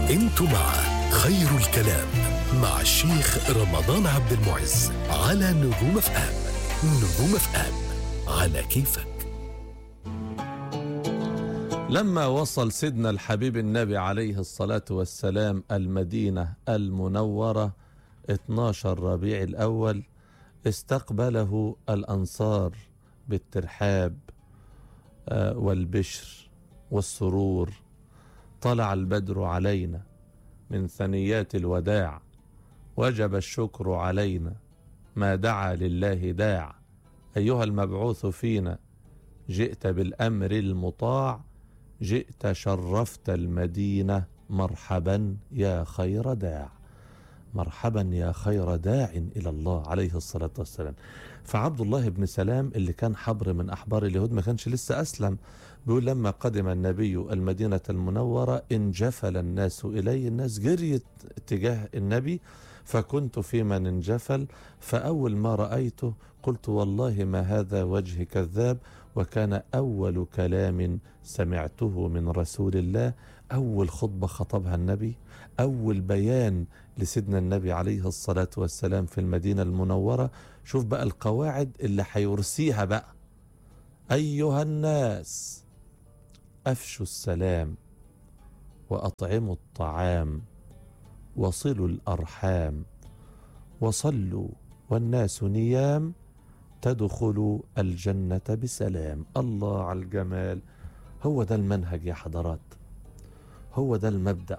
انتم مع خير الكلام مع الشيخ رمضان عبد المعز على نجوم اف ام نجوم اف ام على كيفك لما وصل سيدنا الحبيب النبي عليه الصلاة والسلام المدينة المنورة 12 ربيع الأول استقبله الأنصار بالترحاب آه، والبشر والسرور طلع البدر علينا من ثنيات الوداع وجب الشكر علينا ما دعا لله داع أيها المبعوث فينا جئت بالأمر المطاع جئت شرفت المدينة مرحبا يا خير داع مرحبا يا خير داع إلى الله عليه الصلاة والسلام فعبد الله بن سلام اللي كان حبر من أحبار اليهود ما كانش لسه أسلم بيقول لما قدم النبي المدينة المنورة انجفل الناس إليه الناس جريت اتجاه النبي فكنت في من انجفل فأول ما رأيته قلت والله ما هذا وجه كذاب وكان أول كلام سمعته من رسول الله أول خطبة خطبها النبي أول بيان لسيدنا النبي عليه الصلاة والسلام في المدينة المنورة شوف بقى القواعد اللي هيرسيها بقى أيها الناس أفشوا السلام وأطعموا الطعام وصلوا الأرحام وصلوا والناس نيام تدخلوا الجنة بسلام الله على الجمال هو ده المنهج يا حضرات هو ده المبدأ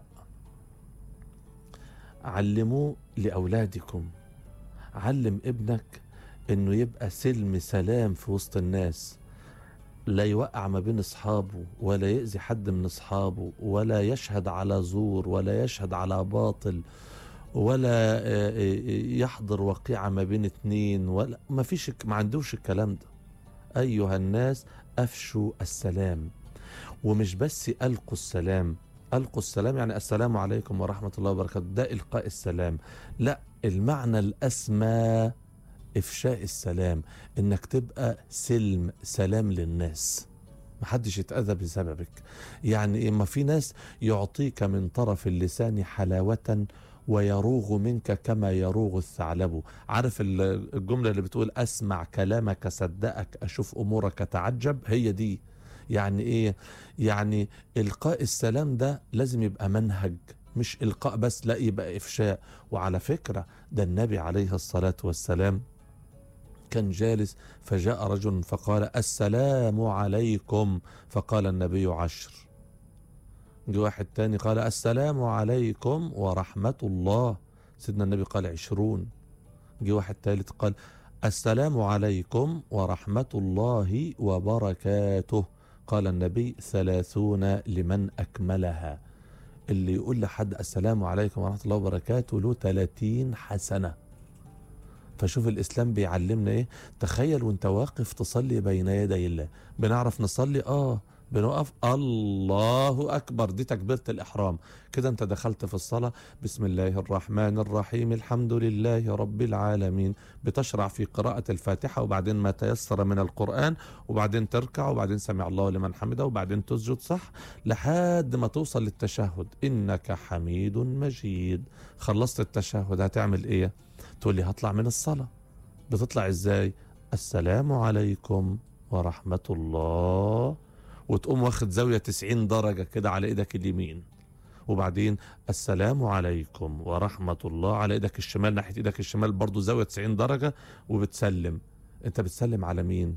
علموه لأولادكم علم ابنك انه يبقى سلم سلام في وسط الناس لا يوقع ما بين اصحابه ولا يأذي حد من اصحابه ولا يشهد على زور ولا يشهد على باطل ولا آه، آه، يحضر وقيعة ما بين اتنين ولا ما فيش ما عندوش الكلام ده أيها الناس أفشوا السلام ومش بس ألقوا السلام ألقوا السلام يعني السلام عليكم ورحمة الله وبركاته ده إلقاء السلام لا المعنى الأسمى إفشاء السلام إنك تبقى سلم سلام للناس محدش يتأذى بسببك يعني إما في ناس يعطيك من طرف اللسان حلاوة ويروغ منك كما يروغ الثعلب عارف ال- الجملة اللي بتقول أسمع كلامك صدقك أشوف أمورك تعجب هي دي يعني إيه يعني إلقاء السلام ده لازم يبقى منهج مش إلقاء بس لا يبقى إفشاء وعلى فكرة ده النبي عليه الصلاة والسلام كان جالس فجاء رجل فقال السلام عليكم فقال النبي عشر جه واحد تاني قال السلام عليكم ورحمة الله سيدنا النبي قال عشرون جه واحد تالت قال السلام عليكم ورحمة الله وبركاته قال النبي ثلاثون لمن أكملها اللي يقول لحد السلام عليكم ورحمة الله وبركاته له 30 حسنة فشوف الإسلام بيعلمنا إيه تخيل وانت واقف تصلي بين يدي الله بنعرف نصلي آه بنقف الله أكبر دي تكبيرة الإحرام كده أنت دخلت في الصلاة بسم الله الرحمن الرحيم الحمد لله رب العالمين بتشرع في قراءة الفاتحة وبعدين ما تيسر من القرآن وبعدين تركع وبعدين سمع الله لمن حمده وبعدين تسجد صح لحد ما توصل للتشهد إنك حميد مجيد خلصت التشهد هتعمل إيه تقول لي هطلع من الصلاة بتطلع إزاي السلام عليكم ورحمة الله وتقوم واخد زاوية 90 درجة كده على ايدك اليمين وبعدين السلام عليكم ورحمة الله على ايدك الشمال ناحية ايدك الشمال برضو زاوية 90 درجة وبتسلم انت بتسلم على مين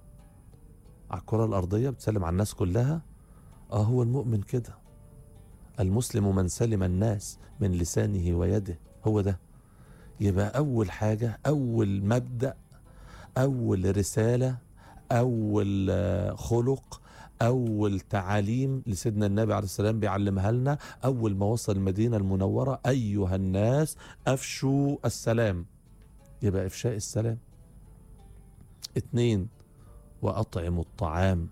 على الكرة الارضية بتسلم على الناس كلها اه هو المؤمن كده المسلم من سلم الناس من لسانه ويده هو ده يبقى اول حاجة اول مبدأ اول رسالة اول آه، خلق اول تعاليم لسيدنا النبي عليه السلام بيعلمها لنا اول ما وصل المدينه المنوره ايها الناس افشوا السلام يبقى افشاء السلام اتنين واطعموا الطعام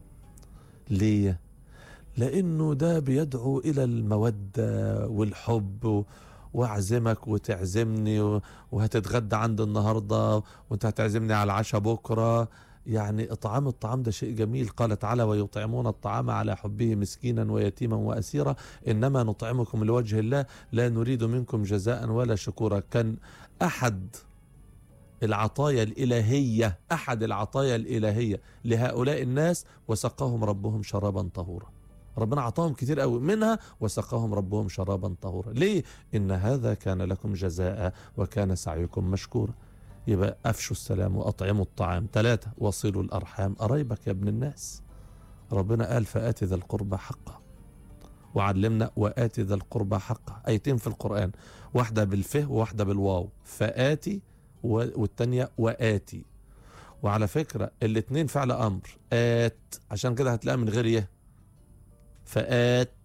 ليه لانه ده بيدعو الى الموده والحب و- واعزمك وتعزمني و- وهتتغدى عند النهارده وانت هتعزمني على العشاء بكره يعني إطعام الطعام ده شيء جميل قال تعالى ويطعمون الطعام على حبه مسكينا ويتيما وأسيرا إنما نطعمكم لوجه الله لا نريد منكم جزاء ولا شكورا كان أحد العطايا الإلهية أحد العطايا الإلهية لهؤلاء الناس وسقاهم ربهم شرابا طهورا ربنا عطاهم كتير قوي منها وسقاهم ربهم شرابا طهورا ليه إن هذا كان لكم جزاء وكان سعيكم مشكورا يبقى أفشوا السلام وأطعموا الطعام ثلاثة وصلوا الأرحام قرايبك يا ابن الناس ربنا قال فآت ذا القربى حقه وعلمنا وآت ذا القربى حقه آيتين في القرآن واحدة بالفه وواحدة بالواو فآتي والتانية وآتي وعلى فكرة الاتنين فعل أمر آت عشان كده هتلاقي من غير يه فآت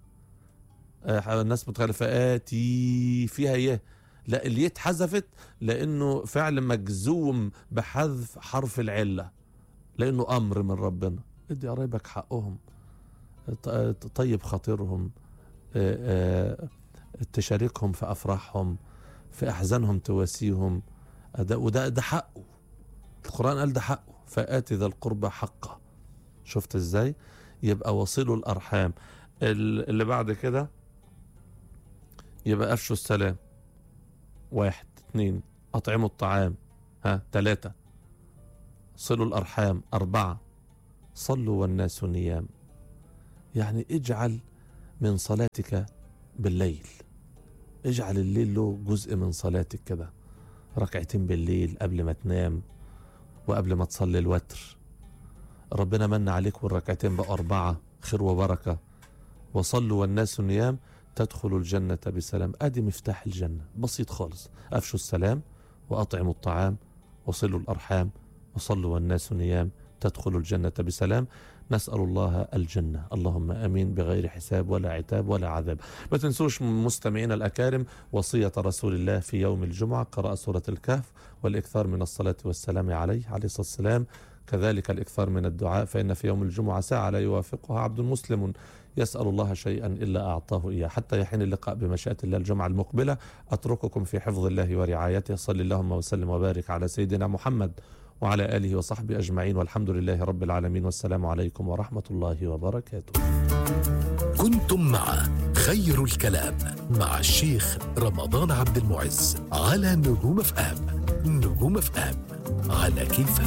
آه، الناس متخيلة فآتي فيها يه لا اليه اتحذفت لأنه فعل مجزوم بحذف حرف العلة لأنه أمر من ربنا ادي قرايبك حقهم ط- طيب خاطرهم آه، آه، تشاركهم في أفراحهم في أحزانهم تواسيهم ده وده ده حقه القرآن قال ده حقه فآتي ذا القربى حقه شفت ازاي يبقى وصلوا الأرحام ال- اللي بعد كده يبقى أفشوا السلام واحد اتنين أطعموا الطعام ها تلاتة صلوا الأرحام أربعة صلوا والناس نيام يعني اجعل من صلاتك بالليل اجعل الليل له جزء من صلاتك كده ركعتين بالليل قبل ما تنام وقبل ما تصلي الوتر ربنا من عليك والركعتين بقى أربعة خير وبركة وصلوا والناس نيام تدخلوا الجنة بسلام أدي مفتاح الجنة بسيط خالص أفشوا السلام وأطعموا الطعام وصلوا الأرحام وصلوا والناس نيام تدخلوا الجنة بسلام نسأل الله الجنة اللهم أمين بغير حساب ولا عتاب ولا عذاب ما تنسوش مستمعينا الأكارم وصية رسول الله في يوم الجمعة قراءة سورة الكهف والإكثار من الصلاة والسلام عليه عليه الصلاة والسلام كذلك الإكثار من الدعاء فإن في يوم الجمعة ساعة لا يوافقها عبد مسلم يسأل الله شيئا إلا أعطاه إياه حتى يحين اللقاء بمشيئة الله الجمعة المقبلة أترككم في حفظ الله ورعايته صلى اللهم وسلم وبارك على سيدنا محمد وعلى آله وصحبه أجمعين والحمد لله رب العالمين والسلام عليكم ورحمة الله وبركاته كنتم مع خير الكلام مع الشيخ رمضان عبد المعز على نجوم اف ام نجوم اف ام على كيفك